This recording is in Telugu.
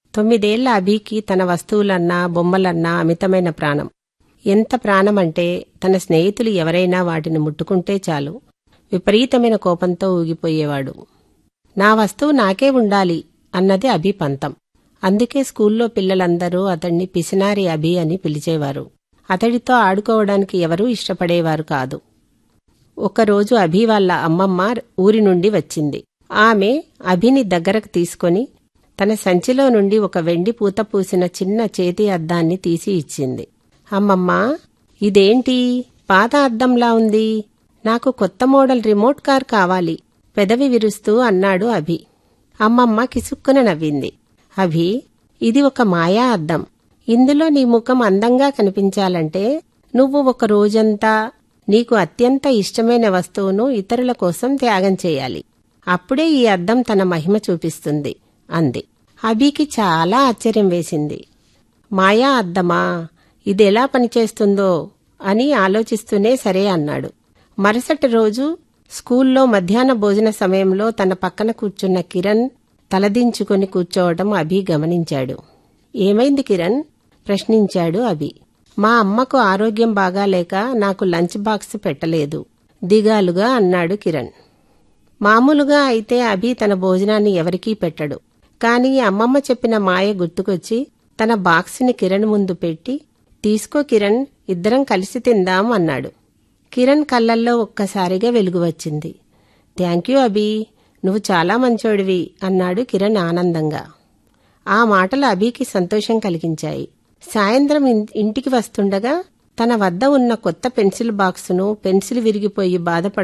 తొమ్మిదేళ్ల అభికి తన వస్తువులన్నా బొమ్మలన్నా అమితమైన ప్రాణం ఎంత ప్రాణమంటే తన స్నేహితులు ఎవరైనా వాటిని ముట్టుకుంటే చాలు విపరీతమైన కోపంతో ఊగిపోయేవాడు నా వస్తువు నాకే ఉండాలి అన్నది అభి పంతం అందుకే స్కూల్లో పిల్లలందరూ అతన్ని పిసినారి అభి అని పిలిచేవారు అతడితో ఆడుకోవడానికి ఎవరూ ఇష్టపడేవారు కాదు ఒకరోజు అభి వాళ్ళ అమ్మమ్మ ఊరి నుండి వచ్చింది ఆమె అభిని దగ్గరకు తీసుకొని తన సంచిలో నుండి ఒక వెండి పూత పూసిన చిన్న చేతి అద్దాన్ని తీసి ఇచ్చింది అమ్మమ్మ ఇదేంటి పాత అద్దంలా ఉంది నాకు కొత్త మోడల్ రిమోట్ కార్ కావాలి పెదవి విరుస్తూ అన్నాడు అభి అమ్మమ్మ కిసుక్కున నవ్వింది అభి ఇది ఒక మాయా అద్దం ఇందులో నీ ముఖం అందంగా కనిపించాలంటే నువ్వు ఒక రోజంతా నీకు అత్యంత ఇష్టమైన వస్తువును ఇతరుల కోసం త్యాగం చేయాలి అప్పుడే ఈ అద్దం తన మహిమ చూపిస్తుంది అంది అభికి చాలా ఆశ్చర్యం వేసింది మాయా అద్దమా ఇదెలా పనిచేస్తుందో అని ఆలోచిస్తూనే సరే అన్నాడు మరుసటి రోజు స్కూల్లో మధ్యాహ్న భోజన సమయంలో తన పక్కన కూర్చున్న కిరణ్ తలదించుకొని కూర్చోవడం అభి గమనించాడు ఏమైంది కిరణ్ ప్రశ్నించాడు అభి మా అమ్మకు ఆరోగ్యం బాగాలేక నాకు లంచ్ బాక్స్ పెట్టలేదు దిగాలుగా అన్నాడు కిరణ్ మామూలుగా అయితే అభి తన భోజనాన్ని ఎవరికీ పెట్టడు కాని అమ్మమ్మ చెప్పిన మాయ గుర్తుకొచ్చి తన బాక్స్ని కిరణ్ ముందు పెట్టి తీసుకో కిరణ్ ఇద్దరం కలిసి తిందాం అన్నాడు కిరణ్ కళ్ళల్లో ఒక్కసారిగా వెలుగు వచ్చింది థ్యాంక్ యూ అభి నువ్వు చాలా మంచోడివి అన్నాడు కిరణ్ ఆనందంగా ఆ మాటలు అభికి సంతోషం కలిగించాయి సాయంత్రం ఇంటికి వస్తుండగా తన వద్ద ఉన్న కొత్త పెన్సిల్ బాక్సును పెన్సిల్ విరిగిపోయి బాధపడు